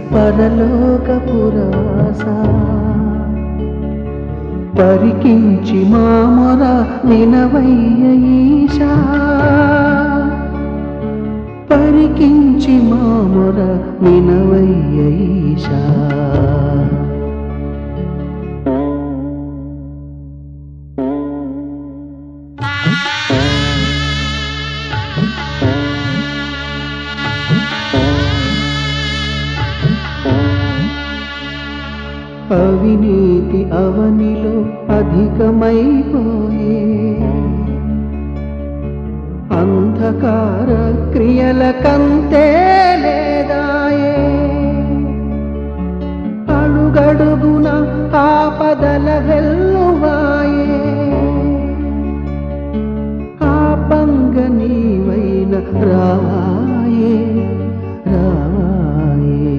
పరలోక పురవాస పరికించి మామొర వినవయ్య ఈశా పరికించి మామొర వినవయ్య ఈశా అవినీతి అవనిలో అధికమైపోయే అంధకార క్రియల కంతే లేదాయే అడుగడుగున ఆపదల వెల్లువాయే ఆపంగ నీవైన రావాయే రావాయే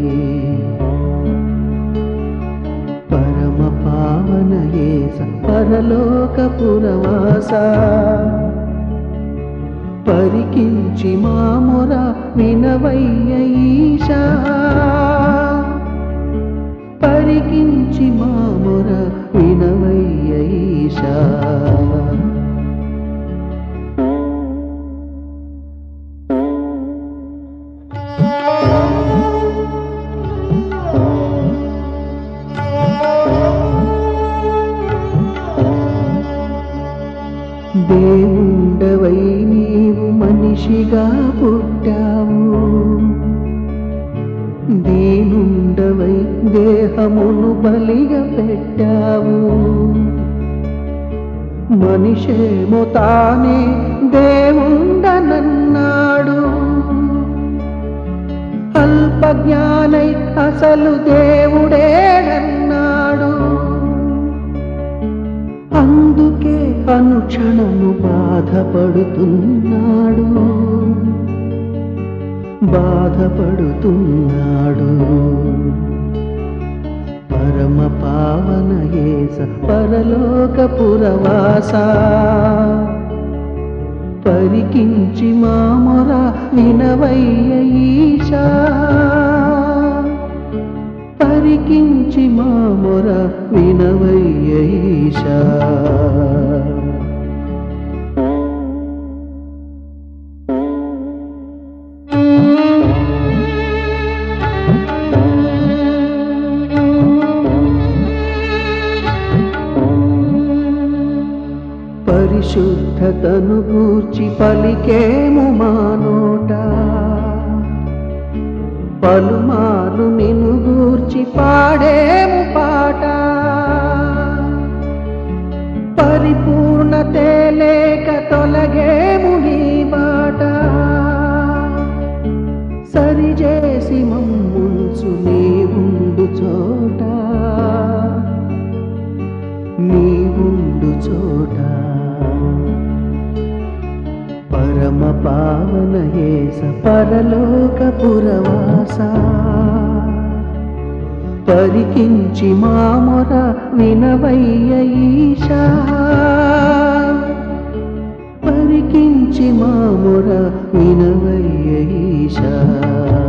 పరమ పావన ఏస పరలోక పురవాస పరికించి మాముర వినవయ్య ఈశా పరికించి మాముర వినవయ్య ఈశా దేవుండవై నీవు మనిషిగా పుట్టావు దీనుండవై దేహమును బలిగా పెట్టావు మనిషేమో తానే దేవుండనన్నాడు అల్పజ్ఞానై అసలు దేవుడేడన్నాడు అందుకే అనుక్షణము బాధపడుతున్నాడు బాధపడుతున్నాడు పరమ పావన ఏస పరలోక పురవాస పరికించి మామొర వినవయ్య ఈశా పరికించి మామొర వినవయ్య ఈశా పరిశుద్ధతను గూర్చి పలికేము మానోట పలుమాలు నిన్ను గూర్చి పాడేము పాట పరిపూర్ణతే లేక తొలగేము నీ బాట సరిచేసి మమ్ముంచు నీ ఉండు చోట నీ ఉండు చోట పరమ పావన ఏస పరలోక పురవాస పరికించి మామొర వినవయ్య ఈశా పరికించి మామొర వినవయ్య ఈశా